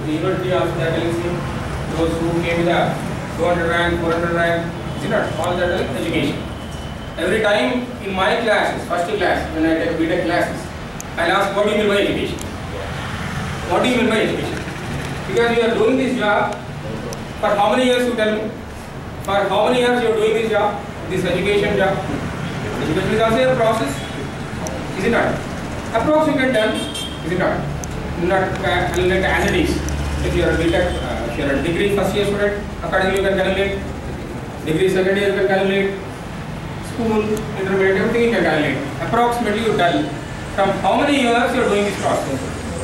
The university also they are telling same. Those who came with a 200 rank, 400 rank, is it not? All that are education. Every time in my classes, first class, when I take BTEC classes, I'll ask what do you mean by education? What do you mean by education? Because you are doing this job for how many years you tell me? For how many years you are doing this job? This education job? Education is also a process. Is it not? Approx you can tell, is it not? Not uh, calculate as it is. If you are a BTEC, uh, if you are a degree first year student, accordingly you can calculate. Degree second year you can calculate. School, intermediate, everything you can calculate. Approximately you tell from how many years you are doing this process.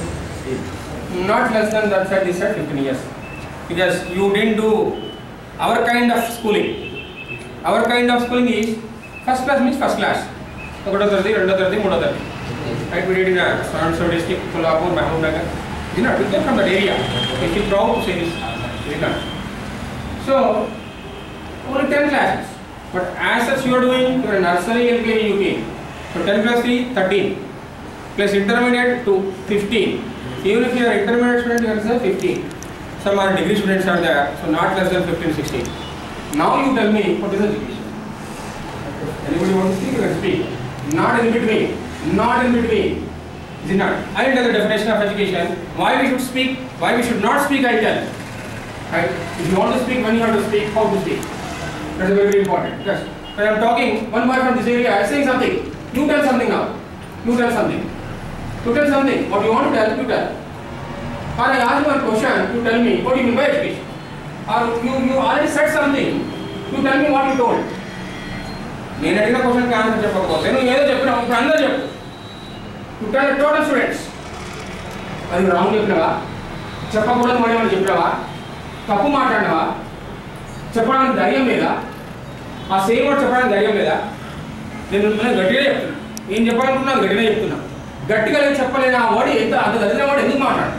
Not less than that side, this side 15 years. Because you didn't do our kind of schooling. Our kind of schooling is first class means first class. ఒకటో తరగతి రెండో తరగతి మూడో తరగతి right we did in a so and so district Kolhapur Mahbub Nagar you know we came from that area we feel proud to say this you know so only 10 classes but as such you are doing your nursery LKG UK so 10 plus 3 13 plus intermediate to 15 even if you are intermediate student you are say 15 some are degree students are there so not less than 15 16 now you tell me what is education Anybody want to speak? You can speak. Not in between. Not in between. Is it not? I will tell the definition of education. Why we should speak, why we should not speak, I tell. Right? If you want to speak, when you have to speak, how to speak. That is very, very important. Yes. When I am talking, one boy from this area is saying something. You tell something now. You tell something. You tell something. What you want to tell, you tell. Or I ask you one question, you tell me, what do you mean by education? Or you, you already said something, you tell me what you told. నేను అడిగిన క్వశ్చన్కి answer చెప్పకపోతే నువ్వు ఏదో చెప్పినావు ఇప్పుడు అందరూ చెప్పు టు టెల్ టోటల్ స్టూడెంట్స్ అది రాంగ్ చెప్పినావా చెప్పకూడదు మరి ఏమైనా చెప్పినావా తప్పు మాట్లాడినావా చెప్పడానికి ధైర్యం లేదా ఆ సేమ్ వర్డ్ చెప్పడానికి ధైర్యం లేదా నేను నేను గట్టిగా చెప్తున్నా ఏం చెప్పాలనుకున్నా గట్టిగా చెప్తున్నా గట్టిగా లేదు చెప్పలేని ఆ వర్డ్ ఎంత అంత దరిద్ర వర్డ్ ఎందుకు మాట్లాడు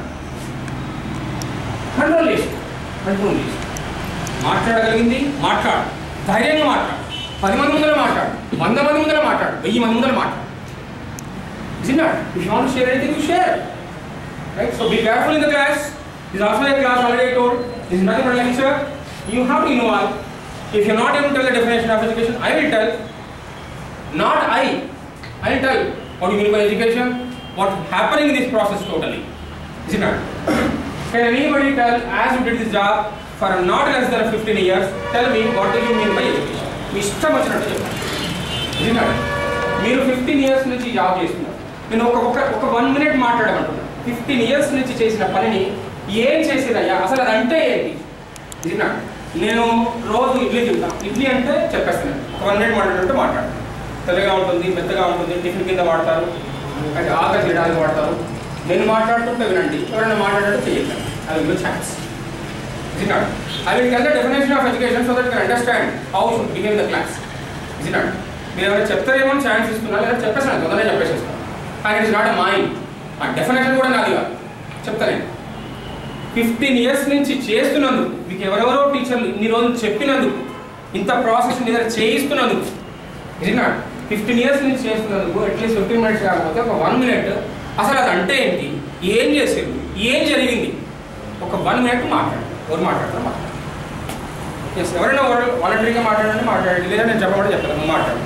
కంట్రోల్ చేసి కంట్రోల్ చేసి మాట్లాడగలిగింది మాట్లాడు ధైర్యంగా మాట్లాడు పది మంది ముందర మాట్లాడు వంద మంది ముందర మాట్లాడు వెయ్యి మంది ముందర మాట్లాడు Is it not? If you want to share anything, you share. Right? So be careful in the class. This is also a class already I told. This is nothing but a lecture. You have to involve. If you're not able to tell the definition of education, I will tell. Not I. I will tell what do you mean by education, what's happening in this process totally. Is it not? Can anybody tell, as you did this job for not less than 15 years, tell me what do you mean by education? మీ ఇష్టం వచ్చినట్టు చెప్పండి Is it not? మీరు fifteen years నుంచి job చేస్తున్నారు నేను ఒక ఒక ఒక వన్ మినిట్ మాట్లాడమంటున్నాను ఫిఫ్టీన్ ఇయర్స్ నుంచి చేసిన పనిని ఏం చేసిరయ్యా అసలు అది అంటే ఏంటి Is it not? నేను రోజు ఇడ్లీ తింటాను ఇడ్లీ అంటే చెప్పేస్తాను ఒక వన్ మినిట్ మాట్లాడుతుంటే మాట్లాడు తెల్లగా ఉంటుంది మెత్తగా ఉంటుంది టిఫిన్ కింద వాడతారు అంటే ఆకలి చేయడానికి వాడతారు నేను మాట్లాడుతుంటే వినండి ఎవరైనా మాట్లాడుతుంటే చేయండి అది will chance Is it not? I will tell the definition of education so that you can understand how you should behave in the class. Is it not? మీరు ఎవరైనా చెప్తారేమో ఛాన్స్ ఇస్తున్నా లేదా చెప్పేసాను తొందరగా చెప్పేసేస్తాను అండ్ ఇట్స్ నాట్ మైండ్ ఆ definition కూడా నాది కాదు చెప్తానే ఫిఫ్టీన్ ఇయర్స్ నుంచి చేస్తున్నందుకు మీకు ఎవరెవరో టీచర్లు ఇన్ని రోజులు చెప్పినందుకు ఇంత ప్రాసెస్ మీద చేయిస్తున్నందుకు ఇది నాట్ ఫిఫ్టీన్ ఇయర్స్ నుంచి చేస్తున్నందుకు అట్లీస్ట్ ఫిఫ్టీన్ మినిట్స్ కాకపోతే ఒక వన్ మినిట్ అసలు అది అంటే ఏంటి ఏం చేసేది ఏం జరిగింది ఒక వన్ మినిట్ మాట్లాడు ఎవరు మాట్లాడతారు మాట్లాడు ఎస్ ఎవరైనా వాలంటరీగా మాట్లాడండి మాట్లాడండి లేదా నేను చెప్పమంటే చెప్తాను నువ్వు మాట్లాడు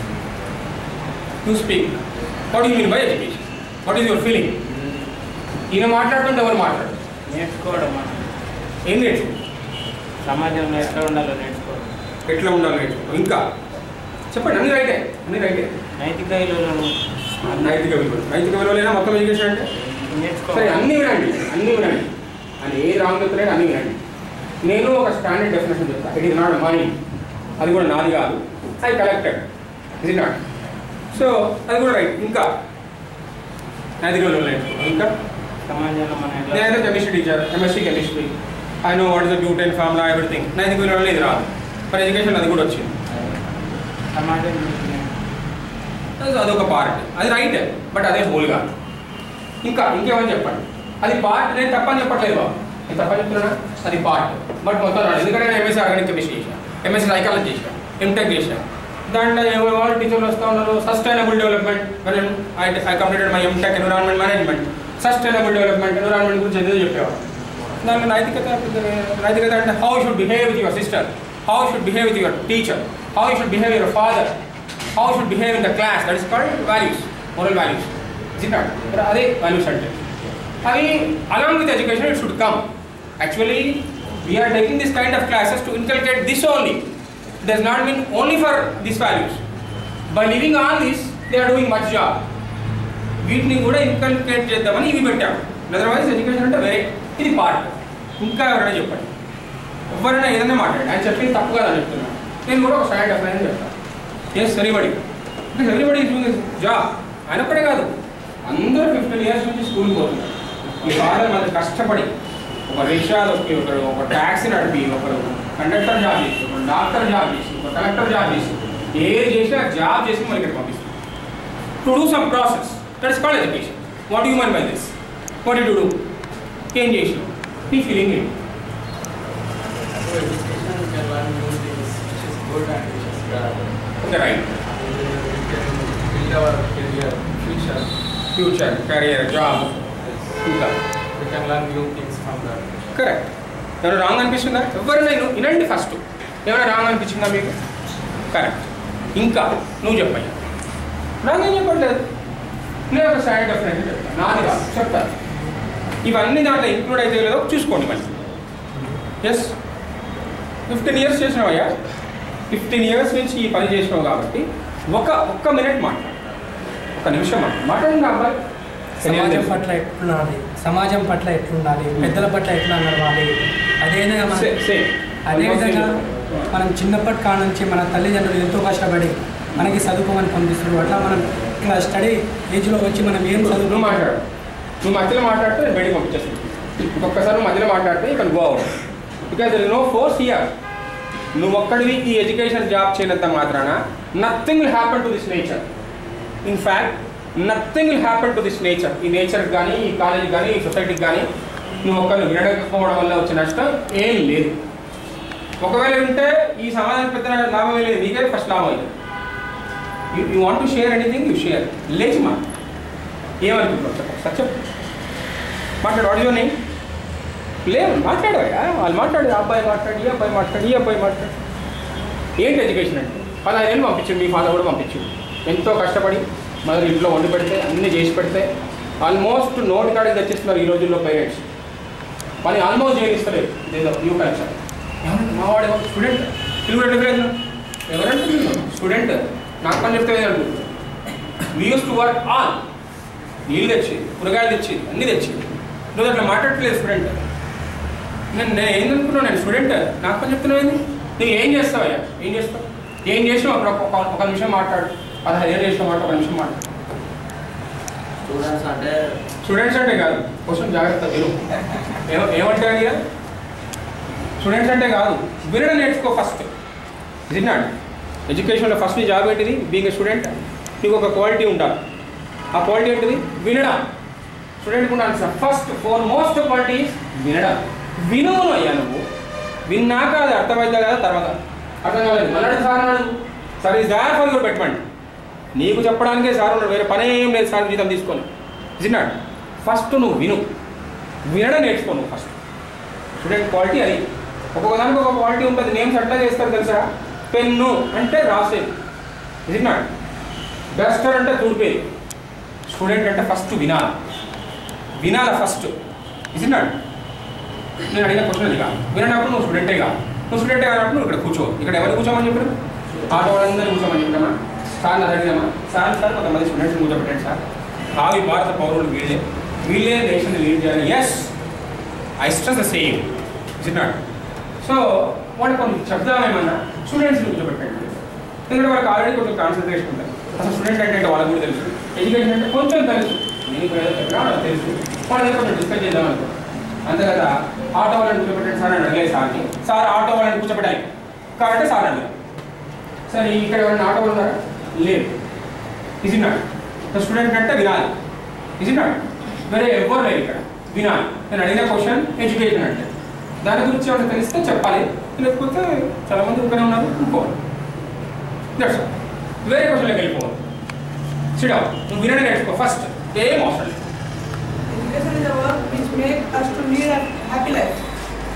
you speak what you mean by education what is your feeling ఈయన మాట్లాడుతుంటే ఎవరు మాట్లాడు నేర్చుకోవడం ఏం నేర్చుకో సమాజంలో ఎట్లా ఉండాలో నేర్చుకోవడం ఎట్లా ఉండాలి నేర్చుకో ఇంకా చెప్పండి అన్ని రైటే అన్ని రైటే నైతిక విలువలను నైతిక విలువలు నైతిక విలువలైనా మొత్తం ఎడ్యుకేషన్ అంటే సరే నేర్చుకోవాలి అన్నీ వినండి అన్నీ వినండి అని ఏ రాంగ్ చెప్తలేదు అన్నీ వినండి నేను ఒక స్టాండర్డ్ డెఫినేషన్ చెప్తా ఇట్ ఈస్ నాట్ మైండ్ అది కూడా నాది కాదు ఐ కలెక్టెడ్ ఇది నాట్ సో అది కూడా రైట్ ఇంకా నైతిక విలువలు నేర్చుకో ఇంకా సమాజంలో మన ఎట్లా నేనైతే chemistry teacher MSc chemistry I know what is the butane formula everything నైతిక విలువలు ఇది రాదు ఫర్ ఎడ్యుకేషన్ అది కూడా వచ్చింది సమాజం గురించి అది అదొక పార్ట్ అది రైట్ బట్ అదే హోల్ కాదు ఇంకా ఇంకేమని చెప్పండి అది పార్ట్ నేను తప్పని చెప్పట్లేదు బాబు నేను తప్పని చెప్తున్నా అది పార్ట్ బట్ మొత్తం రాదు ఎందుకంటే నేను ఎంఎస్సీ ఆర్గానిక్ కెమిస్ట్రీ చేశాను ఎంఎస్సీ సైకాలజీ చేశాను ఎంటెక్ చేశాను దాంట్లో ఎవరు టీచర్లు వస్తూ ఉన్నారు sustainable development I completed my MTech environment management sustainable development environment గురించి ఏదో చెప్పేవాడు దాంట్లో నైతికత నైతికత అంటే how should behave with your sister how should behave with your teacher how should behave your father how should behave in the class that is called values moral values it అదే values అంటే అవి along with education it should come actually we are taking this kind of classes to inculcate this only does not mean only for this values by living on this they are doing much job వీటిని కూడా inculcate చేద్దామని ఇవి పెట్టాము otherwise education అంటే వేరే ఇది part ఇంకా ఎవరైనా చెప్పండి ఎవరైనా ఏదైనా మాట్లాడండి ఆయన చెప్పింది తప్పు కదా చెప్తున్నాను నేను కూడా ఒక సైడ్ ఆఫ్ అని చెప్తాను yes everybody because everybody is job ఆయన ఒక్కడే కాదు అందరూ ఫిఫ్టీన్ ఇయర్స్ నుంచి స్కూల్కి పోతున్నారు ఈ ఫాదర్ మన కష్టపడి ఒక రిక్షా తొక్కి ఒకరు ఒక ట్యాక్సీ నడిపి ఒకరు కండక్టర్ జాబ్ చేసి ఒక డాక్టర్ జాబ్ చేసి ఒక కలెక్టర్ జాబ్ చేసి ఏది చేసినా జాబ్ చేసి మనకి ఇక్కడ పంపిస్తారు to do some process that is called education what you mean by this what you do ఏం చేసినావు నీ ఫీలింగ్ ఏంటి So education can learn new things, which is good and which is bad. Okay right We can build our career, future. Future career job ఇంకా We can learn new things from that. Correct ఏమైనా wrong అనిపిస్తుందా ఎవరైనా నేను వినండి first ఏమైనా wrong అనిపించిందా మీకు correct ఇంకా నువ్వు చెప్పయ్యా రాంగ్ ఏం చెప్పట్లేదు నేను ఒక సైడ్ డెఫినెట్ చెప్తాను నాది కాదు చెప్తాను ఇవన్నీ దాంట్లో ఇంక్లూడ్ అయితే లేదో చూసుకోండి మళ్ళీ ఎస్ ఫిఫ్టీన్ ఇయర్స్ చేసినావయ్యా ఫిఫ్టీన్ ఇయర్స్ నుంచి ఈ పని చేసినావు కాబట్టి ఒక ఒక్క మినిట్ మాట్లాడు ఒక నిమిషం మాట్లాడు మాట్లాడండి అబ్బాయి సమాజం పట్ల ఎట్లుండాలి సమాజం పట్ల ఎట్లుండాలి పెద్దల పట్ల ఎట్లా నడవాలి అదేవిధంగా మన సే- సే. అదేవిధంగా మనం చిన్నప్పటి కాడ నుంచి మన తల్లిదండ్రులు ఎంతో కష్టపడి మనకి చదువుకోమని పంపిస్తున్నారు అట్లా మనం ఇట్లా స్టడీ ఏజ్లో వచ్చి మనం ఏం నువ్వు చదువు మాట్లాడు నువ్వు మధ్యలో మాట్లాడితే నేను బయటకు పంపించేస్తాను ఇంకొకసారి నువ్వు మధ్యలో మాట్లాడితే ఇక్కడ go out because there no force here నువ్వు ఒక్కడివి ఈ ఎడ్యుకేషన్ జాబ్ చేయనంత మాత్రాన nothing will happen to this nature in fact nothing will happen to this nature ఈ నేచర్కి కానీ ఈ కాలేజీకి కానీ ఈ సొసైటీకి కానీ నువ్వు ఒక్కరిని వినకపోవడం వల్ల వచ్చే నష్టం ఏం లేదు ఒకవేళ ఉంటే ఈ సమాజానికి పెద్ద లాభం ఏం లేదు నీకే ఫస్ట్ లాభం అయింది you you want to share anything you share లేచి మా ఏమనుకుంటున్నావు చెప్పు సార్ చెప్పు మాట్లాడు వాట్ నేమ్ లేదు మాట్లాడవా వాళ్ళు మాట్లాడు ఆ అబ్బాయి మాట్లాడు ఈ అబ్బాయి మాట్లాడు ఈ అబ్బాయి మాట్లాడు ఏంటి ఎడ్యుకేషన్ అంటే పదహారేళ్ళు పంపించండి మీ ఫాదర్ కూడా పంపించండి ఎంతో కష్టపడి మదర్ ఇంట్లో వండి పెడితే అన్నీ చేసి పెడితే ఆల్మోస్ట్ నోటి కాడికి తెచ్చిస్తున్నారు ఈ రోజుల్లో పేరెంట్స్ పని ఆల్మోస్ట్ చేయనిస్తలేదు ఇదేదో న్యూ కల్చర్ ఎవరంటే మా వాడు స్టూడెంట్ తెలుగు రెండు గ్రేజ్ ఎవరంటే స్టూడెంట్ నాకు పని చెప్తే అంటుంది we use to work all నీళ్ళు తెచ్చేది కూరగాయలు తెచ్చేది అన్నీ తెచ్చేది నువ్వు అట్లా మాట్లాడట్లేదు స్టూడెంట్ నేను నేను ఏం అనుకున్నాను నేను స్టూడెంట్ నాకు పని చెప్తున్నావు ఏంది నువ్వు ఏం చేస్తావయ్యా ఏం చేస్తావు ఏం చేసినావు అక్కడ ఒక ఒక నిమిషం మాట్లాడు పదహారు ఏం చేసినావు మాట ఒక నిమిషం మాట్లాడు స్టూడెంట్స్ అంటే స్టూడెంట్స్ అంటే కాదు కొంచెం జాగ్రత్త విను ఏమ ఏమంటారు ఇక స్టూడెంట్స్ అంటే కాదు వినడం నేర్చుకో ఫస్ట్ విన్నాడు ఎడ్యుకేషన్లో ఫస్ట్ జాబ్ ఏంటిది బీయింగ్ ఏ స్టూడెంట్ నీకు ఒక క్వాలిటీ ఉండాలి ఆ క్వాలిటీ ఏంటిది వినడం స్టూడెంట్కి ఉండాల్సిన ఫస్ట్ ఫోర్ మోస్ట్ క్వాలిటీ వినడం విను అయ్యా నువ్వు విన్నాక అది అర్థమైందా కదా తర్వాత అర్థం కాలేదు మళ్ళీ సార్ అన్నాడు సార్ ఇది దారి ఫర్ యువర్ పెట్టమండి నీకు చెప్పడానికే సార్ ఉన్నాడు వేరే పనే ఏం లేదు సార్ జీతం తీసుకొని విన్నాడు ఫస్ట్ నువ్వు విను వినడం నేర్చుకో నువ్వు ఫస్ట్ స్టూడెంట్ క్వాలిటీ అది ఒక్కొక్క దానికి ఒక క్వాలిటీ ఉంటుంది నేమ్స్ ఎట్లా చేస్తారు తెలుసా పెన్ను అంటే రాసేది విన్నాడు డస్టర్ అంటే తుడిపేది స్టూడెంట్ అంటే ఫస్ట్ వినాలి వినాలి ఫస్ట్ విన్నాడు నేను అడిగిన క్వశ్చన్ అది కాదు వినప్పుడు నువ్వు స్టూడెంటే కాదు నువ్వు స్టూడెంటే కానప్పుడు నువ్వు ఇక్కడ కూర్చో ఇక్కడ ఎవరు కూర్చోమని చెప్పారు ఆటో వాళ్ళందరూ కూర్చోమని చెప్పామా సార్ అది అడిగామా సార్ సార్ కొంతమంది స్టూడెంట్స్ కూర్చోబెట్టండి సార్ భావి భారత పౌరులు వీళ్ళే వీళ్ళే దేశాన్ని లీడ్ చేయాలి yes I stress the same చిన్నాడు సో వాళ్ళు కొన్ని చెప్దామేమన్నా స్టూడెంట్స్ కూర్చోబెట్టండి ఎందుకంటే వాళ్ళకి ఆల్రెడీ కొంచెం కాన్సన్ట్రేషన్ ఉంటుంది అసలు స్టూడెంట్ అంటే ఏంటో వాళ్ళకి కూడా తెలుసు ఎడ్యుకేషన్ అంటే కొంచెం తెలుసు నేను ఇప్పుడు ఏదో చెప్పినా వాళ్ళకి తెలుసు వాళ్ళ దగ్గర కొంచెం డిస్కస్ చేద్దాం అనుకో అంతే కదా ఆటో వాళ్ళని కూర్చోబెట్టండి సార్ అని అడగలేదు సార్ని సార్ ఆటో వాళ్ళని కూర్చోబెట్టాలి కాబట్టి సార్ అడిగారు సరే ఇక్కడ ఎవరైనా ఆటో వాళ్ళు ఉన్నారా లేదు ఇది నాట్ స్టూడెంట్ అంటే వినాలి ఇది నాట్ వేరే ఎవరు లేరు ఇక్కడ వినాలి నేను అడిగిన క్వశ్చన్ ఎడ్యుకేషన్ అంటే దాని గురించి ఏమైనా తెలిస్తే చెప్పాలి లేకపోతే చాలా మంది ఇక్కడ ఉన్నారు ఇంకోవాలి దట్స్ వేరే క్వశ్చన్లోకి వెళ్ళిపోవాలి సిడా నువ్వు వినడం నేర్చుకో ఫస్ట్ ఏం అవసరం లేదు Education is a work which makes us to lead a happy life.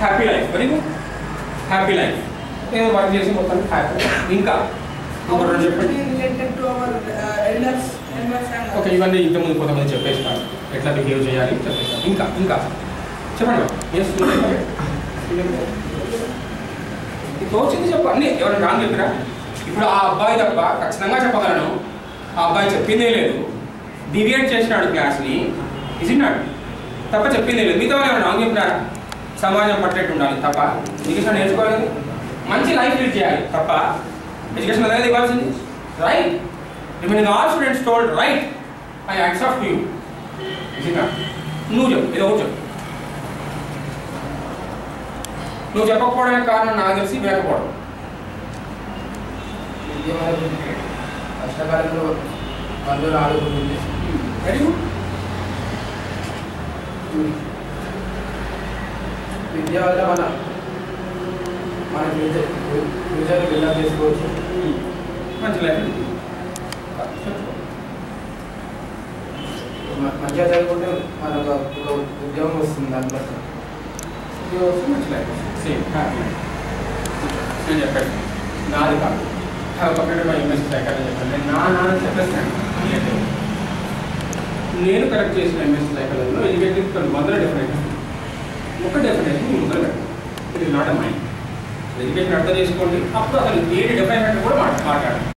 Happy life very good happy life నేను వర్క్ చేసి మొత్తం హ్యాపీ ఇంకా ఇంకో రెండు చెప్పండి related to our uh, elders, elders and okay ఇవన్నీ ఇంతకుముందు కొంతమంది చెప్పేస్తారు ఎట్లా బిహేవ్ చేయాలి చెప్పేస్తారు ఇంకా ఇంకా చెప్పండి ఎస్ తోచింది చెప్పు అన్ని ఎవరైనా రాంగ్ చెప్పిరా ఇప్పుడు ఆ అబ్బాయి తప్ప ఖచ్చితంగా చెప్పగలను ఆ అబ్బాయి చెప్పిందే లేదు డివియేట్ చేసినాడు క్లాస్ని ఇసిన్నాడు తప్ప చెప్పిందే లేదు మిగతా వాళ్ళు ఎవరైనా రాంగ్ చెప్పినారా సమాజం పట్టేట్టు ఉండాలి తప్ప ఎడ్యుకేషన్ నేర్చుకోలేదు మంచి లైఫ్ లీడ్ చేయాలి తప్ప ఎడ్యుకేషన్ అదే ఇవ్వాల్సింది right remaining all students told right I accept you ఇసినా నువ్వు చెప్పు ఏదో ఒకటి చెప్పు నువ్వు చెప్పకపోవడానికి కారణం నాకు తెలిసి వేకపోవడం విద్య మనకు కష్టకాలంలో బంధువులు ఆడుకుంటుంది వెరీ గుడ్ విద్య వల్ల మన మన ఫ్యూచర్ ఫ్యూచర్ బిల్డప్ చేసుకోవచ్చు మంచి లైఫ్ మ- మంచిగా చదువుకుంటే మనకు ఒక ఉద్యోగం వస్తుంది దాంట్లో మంచి లైఫ్ సేమ్ హ్యాపీ నేను చెప్పాను నాది కాదు పక్కన మా ఎంఎస్ సైకాలజీ చెప్పాను నేను నా నాన్న చెప్పేస్తాను నేను కరెక్ట్ చేసిన ఎంఎస్ సైకాలజీలో ఎడ్యుకేటివ్ కొన్ని వందల డెఫినేషన్ ఒక డెఫినేషన్ మీ ముందర పెట్టండి ఇది నాట్ మైండ్ ఎడ్యుకేషన్ అర్థం చేసుకోండి అప్పుడు అసలు ఏది డెఫినేషన్ కూడా మాట్లాడాలి